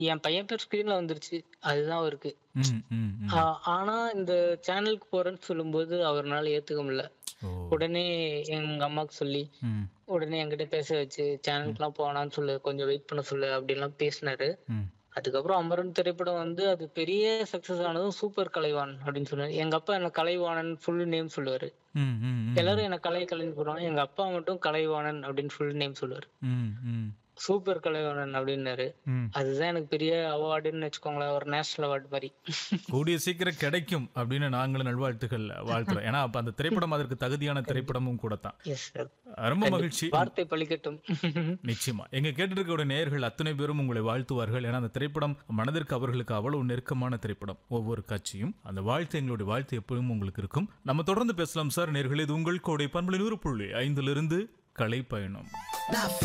என் பையன் பேர் ஸ்கிரீன்ல வந்துருச்சு அதுதான் அவருக்கு ம் ம் ம். ஆ- ஆனா இந்த சேனலுக்கு போறேன்னு சொல்லும்போது அவர்னால ஏத்துக்க முடியல ஓ உடனே எங்க அம்மாக்கு சொல்லி ம் உடனே என்கிட்ட பேச வச்சு சேனலுக்குலாம் போனான்னு சொல்லு கொஞ்சம் வெயிட் பண்ண சொல்லு அப்படின்லாம் பேசினாரு ம் அதுக்கப்புறம் அமரன் திரைப்படம் வந்து அது பெரிய சக்சஸ் ஆனதும் சூப்பர் கலைவாணன் அப்படின்னு சொன்னாரு எங்க அப்பா என்ன கலைவாணன் ஃபுல் நேம் சொல்லுவாரு ம் ம் ம். எல்லாரும் என்ன கலை கலைன்னு சொல்லுவாங்க எங்க அப்பா மட்டும் கலைவாணன் அப்படின்னு ஃபுல் நேம் சொல்லுவாரு ம் ம் சூப்பர் கலைவாணன் அப்படின்னாரு ம் அதுதான் எனக்கு பெரிய அவார்டுன்னு வச்சுக்கோங்களேன் ஒரு நேஷனல் அவார்டு மாதிரி கூடிய சீக்கிரம் கிடைக்கும் அப்படின்னு நாங்களும் நல்வாழ்த்துக்கள் வாழ்த்துறோம் ஏன்னா அப்ப அந்த திரைப்படம் அதற்கு தகுதியான திரைப்படமும் கூட தான் எஸ் சார் ரொம்ப மகிழ்ச்சி வார்த்தை பழிக்கட்டும் நிச்சயமா எங்க கேட்டிருக்கக்கூடிய நேயர்கள் அத்தனை பேரும் உங்களை வாழ்த்துவார்கள் ஏன்னா அந்த திரைப்படம் மனதிற்கு அவர்களுக்கு அவ்வளவு நெருக்கமான திரைப்படம் ஒவ்வொரு காட்சியும் அந்த வாழ்த்து எங்களுடைய வாழ்த்து எப்பவும் உங்களுக்கு இருக்கும் நம்ம தொடர்ந்து பேசலாம் சார் நேர்களே இது உங்கள் கோடை பண்புல நூறு புள்ளி ஐந்திலிருந்து கலை பயணம்